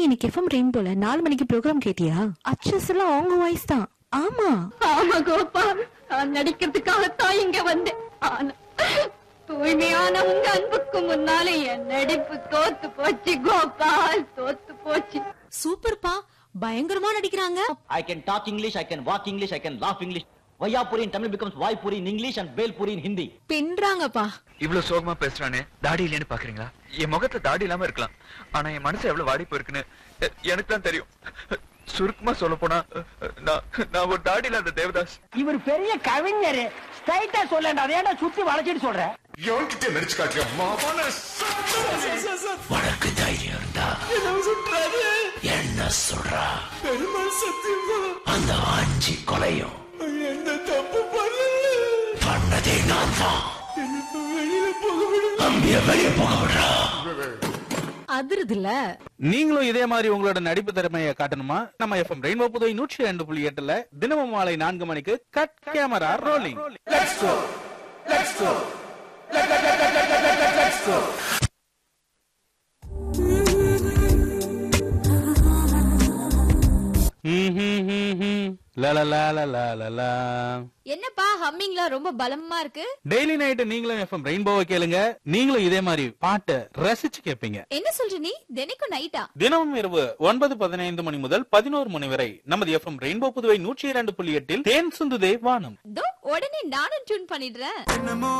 இன்னைக்கு எஃப்எம் ரெயின்போல நாலு மணிக்கு ப்ரோக்ராம் கேட்டியா அச்சஸ் எல்லாம் அவங்க வாய்ஸ் தான் ஆமா ஆமா கோபா நான் நடிக்கிறதுக்காகத்தான் இங்க வந்தேன் ஆனா தூய்மையான உங்க அன்புக்கு முன்னாலே என் நடிப்பு தோத்து போச்சு கோபால் தோத்து போச்சு சூப்பர்ப்பா பயங்கரமா நடிக்கிறாங்க I can talk English, I can walk English, I can laugh English. Vayapuri in Tamil becomes Vaipuri in English and Belpuri in Hindi. பின்றாங்கப்பா இவ்வளவு சோகமா பேசுறானே தாடி இல்லைன்னு பாக்குறீங்களா என் முகத்துல தாடி இல்லாம இருக்கலாம் ஆனா என் மனசு எவ்வளவு வாடி போயிருக்குன்னு எ- எனக்கு தான் தெரியும் சுருக்கமா சொல்ல போனா நான் நான் ஒரு தாடி இல்லாத தேவதாஸ் இவர் பெரிய கவிஞர் ஸ்ட்ரைட்டா சொல்லண்டா அதை ஏன்டா சுத்தி வளைச்சிட்டு சொல்ற எவன்கிட்ட நடிச்சு காட்டியா மாவான உனக்கு தைரியம் இருந்தா என்ன சொல்றா பெருமாள் சத்தியம் அந்த ஆஞ்சி கொலையும் என்ன தப்பு பண்ணதே நான் தான் அம்பிய வெளியே போக விடுறா அதிருதுல நீங்களும் இதே மாதிரி உங்களோட நடிப்பு திறமையை காட்டணுமா நம்ம எஃப்எம் ரெயின்போ புதுவை நூற்றி ரெண்டு புள்ளி எட்டுல தினமும் மாலை நான்கு மணிக்கு கட் கேமரா ரோலிங் என்னப்பா ஹம்மிங்ல ரொம்ப பலமா இருக்கு டெய்லி நைட்டு நீங்களும் எஃப்எம் ரெயின்போவை கேளுங்க நீங்களும் இதே மாதிரி பாட்டை ரசிச்சு கேட்பீங்க என்ன சொல்ற நீ தினைக்கும் நைட்டா தினமும் இரவு ஒன்பது பதினைந்து மணி முதல் பதினோரு மணி வரை நமது எஃப்எம் ரெயின்போ புதுவை நூற்றி இரண்டு புள்ளி எட்டில் தேன் சுந்துதே வானம் தோ உடனே நானும் டியூன் பண்ணிடுறேன் என்னமோ